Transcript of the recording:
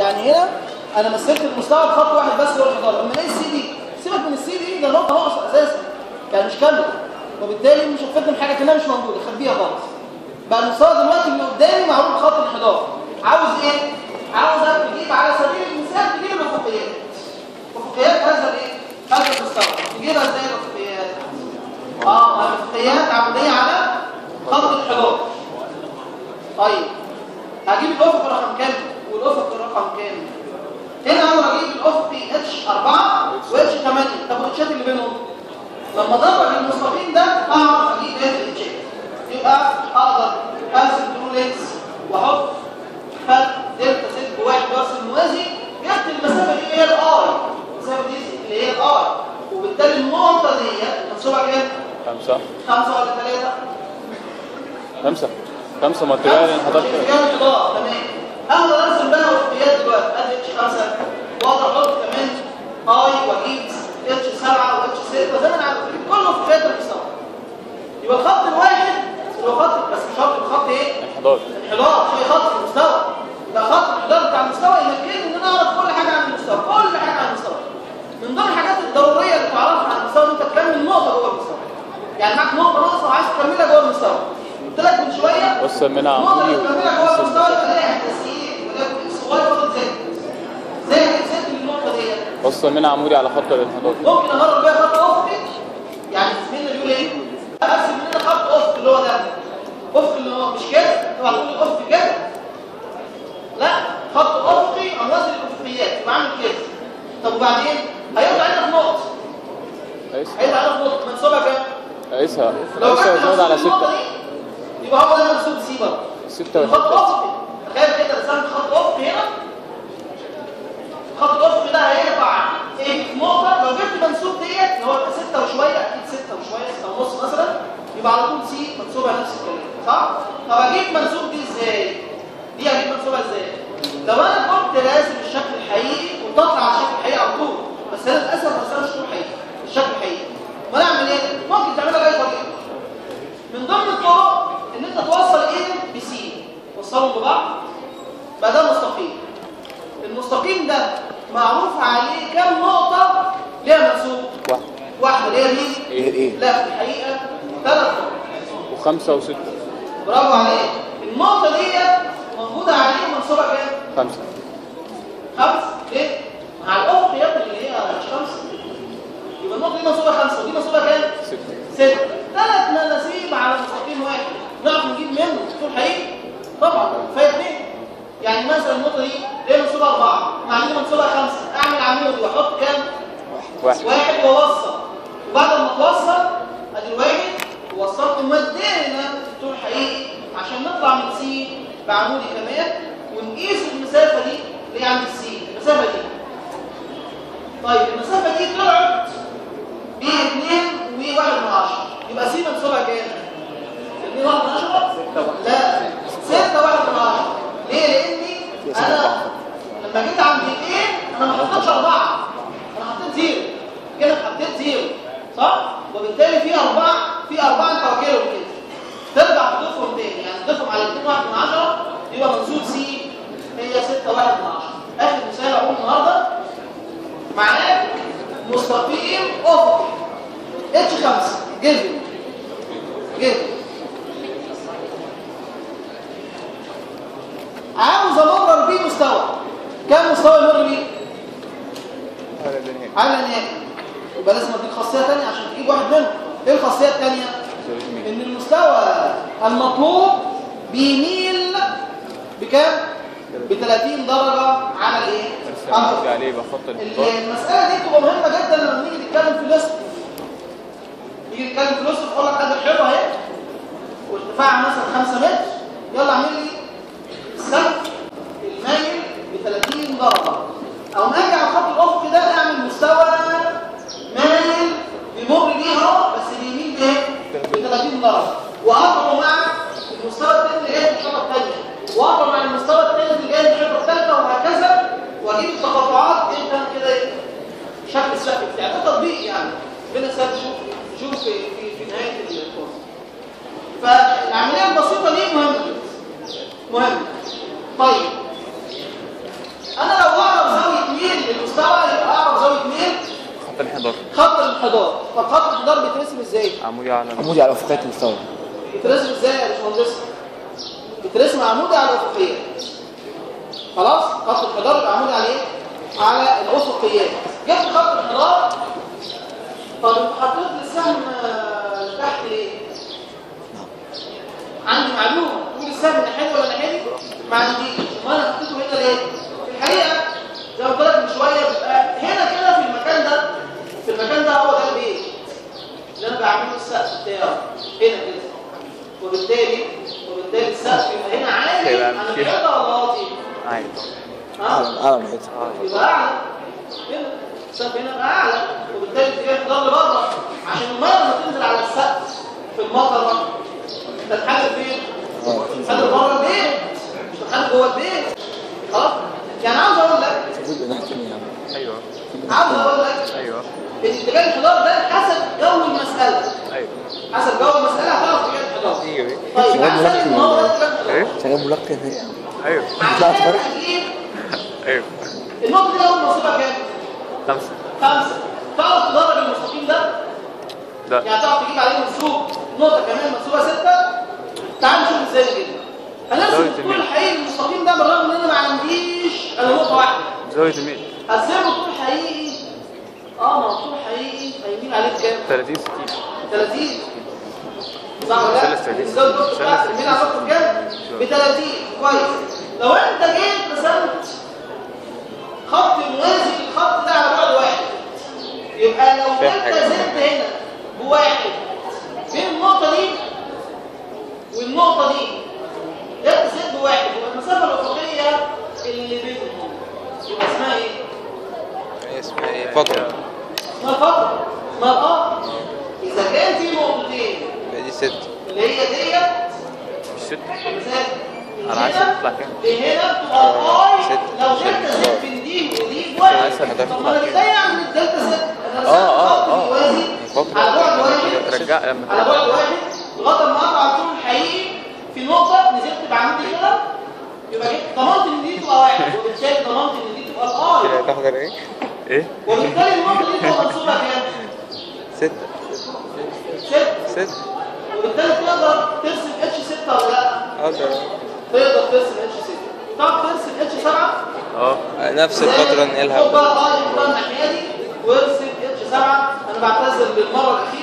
يعني هنا انا مثلت المستوى بخط واحد بس هو الحضاره اما الاقي السي دي سيبك من السي دي ده نقطه ناقصه اساسا يعني مش كامله وبالتالي مش هتقدم حاجه كانها مش موجوده خبيها خالص بقى المستوى دلوقتي اللي قدامي معروف بخط الحضاره عاوز ايه عاوزك تجيب على سبيل المثال تجيب الافقيات افقيات هذا الايه هذا المستوى تجيبها ازاي الافقيات اه الافقيات عموديه على خط الحضاره طيب هجيب الافق رقم كام والافق رقم كام هنا اقدر اجيب الافقي اتش 4 واتش 8 طب الاتشات اللي بينهم لما ادرج المستقيم ده اعرف اجيب ايه الاتشات يبقى اقدر ارسم ترو لينس واحط فرق دلتا زد بواحد وارسم موازي جبت المسافه دي هي الاي المسافه دي اللي هي الاي وبالتالي النقطه دي منسوبه كام؟ خمسة خمسه ولا ثلاثه؟ خمسة خمسة ماتريال انحدار جامد الله تمام اقدر ارسم بقى وفقيات دلوقتي ادي اتش 5 واقدر احط كمان اي واجيب اتش 7 واتش 6 زي ما انا عارف كله وفقيات المستوى يبقى الخط الواحد اللي هو خط بس مش شرط الخط ايه؟ انحدار انحدار في خط في المستوى ده خط الانحدار بتاع المستوى يمكنني ان انا اعرف كل حاجه عن المستوى كل حاجه عن المستوى من ضمن الحاجات الضروريه اللي تعرفها عن المستوى ان انت تكمل نقطه جوه المستوى يعني معاك نقطه ناقصه وعايز تكملها جوه المستوى قلت لك من شويه بص منها النقطه اللي عمودي تكملها جوه المستوى يبقى ليها تسيير ولكن الصغير واخد زي زي ما زد النقطه ديت بص منها عمودي على خط الانحدار ممكن امرر بيها خط افقي يعني زميلنا بيقول ايه ارسم مننا خط افقي اللي هو ده افقي اللي هو مش كده طبعا تقول الافقي كده لا خط افقي اناظر الافقيات يبقى عامل كده طب وبعدين هيرجع علينا في نقطه قيسها هيرجع علينا في نقطه منسوبها كام قيسها لو قيسها كانت زود على منسوب النقطة ستة دي، يبقى هو ده منسوب سي برضه ستة خط وحدة افقي تخيل كده رسمت خط افقي هنا خط الافق ده هيرفع ايه في نقطه لو جبت منسوب ديت اللي هو يبقى 6 وشويه اكيد 6 وشويه 6 ونص مثلا يبقى على طول سي منسوبها نفس الكلام صح طب اجيب منسوب دي ازاي دي اجيب منسوبها ازاي لو انا كنت راسم الشكل الحقيقي وتطلع على الشكل الحقيقي على طول بس انا للاسف ما رسمتش الشكل الحقيقي الشكل الحقيقي امال اعمل ايه ممكن تعملها باي طريقه من ضمن الطرق ان انت توصل ايه بسي توصلهم ببعض بقى ده مستقيم المستقيم ده معروف عليه كام نقطة ليها منسوب واحد واحدة اللي هي مين؟ ايه ايه لا في الحقيقة ثلاث نقط وخمسة وستة برافو عليك النقطة دي موجودة عليه منسوبة كام؟ خمسة خمس ليه؟ مع الأفق يا ابني اللي هي مش خمسة يبقى النقطة دي منسوبة خمسة ودي منسوبة كام؟ ستة ستة ثلاث مناسيب على مستقيم واحد نعرف نجيب منه طول حقيقي طبعا كفايه اثنين يعني مثلا النقطه دي ليه منسوبه اربعه مع دي منسوبه خمسه اعمل عمود واحط كام؟ واحد واحد واوصل وبعد ما توصل ادي الواحد ووصلت مدينا طول حقيقي عشان نطلع من سي بعمودي كمان ونقيس المسافه دي اللي هي عند السي المسافه دي طيب المسافه دي طلعت ب 2 و1 من 10 يبقى سي منسوبها كام؟ 2 1 من 10 لا 6 1 من 10 ليه؟ لاني انا لما جيت عند 2 انا ما حطيتش 4 انا حطيت زيرو كده حطيت زيرو صح؟ وبالتالي في أربعة في أربعة أنت واكلهم كده ترجع تضيفهم تاني يعني تضيفهم على 2 1 من 10 يبقى منسوب سي هي 6 1 من 10 آخر مثال أقول النهارده معناه مستقيم افقي اتش 5 جيفن جيفن عاوز امرر بيه مستوى كم مستوى يمر بيه هذا النهائي على النهائي يبقى لازم اديك خاصيه ثانيه عشان تجيب واحد منهم ايه الخاصيه الثانيه ان المستوى المطلوب بيميل بكام ب 30 درجه على الايه على ارجع الأفق. عليه بخط الانحدار المسألة دي بتبقى مهمة جدا لما نيجي نتكلم في الاصل نيجي نتكلم في الاصل اقول لك ادي الحيطة اهي وارتفاعها مثلا 5 متر يلا اعمل لي السقف المايل ب 30 درجة او ما اجي على الخط الافقي ده اعمل مستوى مايل بيمر بيه اهو بس بيميل بايه؟ ب 30 درجة واقرب مع المستوى الثاني اللي جاي من الحيطة الثانية واقرب مع المستوى الثالث اللي جاي من الحيطة الثالثة وهكذا واجيب التقاطعات انت كده ايه؟ شكل السقف يعني ده تطبيق يعني ربنا سهل شوف شوف في في, في نهايه الكورس فالعمليه البسيطه دي مهمه جدا مهمه طيب انا لو الانحدار خط الانحدار طب خط الانحدار بيترسم ازاي عمودي على عمودي على افقيه المستوى بيترسم ازاي يا باشمهندس بيترسم عمودي على الافقيات خلاص خط الانحدار يبقى عمودي على ايه على الافقيات جبت خط الانحدار طب انت حطيت لي السهم آه، تحت ليه عندي معلومه تقول السهم ناحيه ولا ناحيه ما عنديش ما انا حطيته هنا ليه في الحقيقه زي ما قلت لك من شويه بيبقى هنا كده في المكان ده في المكان ده هو ده البيت اللي انا بعمله السقف بتاعه هنا كده وبالتالي وبالتالي السقف يبقى هنا عالي هيبقى عن مش- الحيطه ولا واطي عادي ها اعلى اعلى من الحيطه يبقى اعلى هنا السقف هنا يبقى اعلى وبالتالي تجي انحدار لبره عشان الميه لما تنزل على السقف في المطر تتحدد فين؟ تتحدد بره البيت مش تتحدد جوه البيت خلاص؟ يعني عاوز اقول لك المفروض ناحيه ثانيه يعني ايوه عاوز اقول لك ايوه ان اتجاه الانحدار ده حسب جو المساله ايوه حسب جو المساله هتعرف اتجاه الانحدار ايوه طيب شغال عشان ان هو ده اتجاه الانحدار ايه شغال ملقن هنا ايوه طلعت عشان بره تجيب ايوه النقطه دي اول منصوبه كام؟ خمسة خمسه تعرف تدرج المستقيم ده؟ لا يعني تعرف تجيب عليه منسوب نقطه كمان منسوبه سته تعال نشوف ازاي كده هنرسم زاوية الطول الميل. الحقيقي للمستقيم ده بالرغم ان انا ما عنديش الا نقطه واحده زاوية الميل هرسمه طول حقيقي اه ما هو طول حقيقي هيميل عليه بكام؟ 30 60 30 صح ولا لا؟ مثلث 30. الزاويه النقطه بتاعت مثلث الميل على نقطه بكام؟ ب 30 كويس لو انت جيت رسمت خط موازي للخط ده على بعد واحد يبقى لو فيها انت حاجة. زدت هنا بواحد بين النقطه دي والنقطه دي جبت زد بواحد يبقى المسافه الافقيه اللي بينهم يبقى اسمها ايه؟ اسمها ايه فترة اسمها فتره اسمها الار اذا كان في نقطتين يبقى دي ست اللي هي ديت مش ست مثال على حسب تطلع كام لهنا بتبقى اي ست. لو دلتا زد بين دي ودي بواحد حسب طب ما انا ازاي اعمل الدلتا زد؟ انا آه، رسمت آه، خط آه. موازي فترة. على بعد واحد ترجع لما على ترجع بعد واحد لغايه ما اقطع الطول الحقيقي في نقطه نزلت بعمودي كده يبقى جبت ضمنت ان دي تبقى واحد وبالتالي ضمنت ان دي تبقى الاي كده تاخد ايه ايه وبالتالي النقطه دي تبقى منصوبه كام؟ ست ست ست وبالتالي تقدر ترسم اتش 6 ولا لا؟ اقدر تقدر ترسم اتش 6 تعرف ترسم اتش 7 اه نفس الفترة خد نقلها بقى اه الناحيه دي وارسم اتش 7 انا بعتذر بالمره الاخيره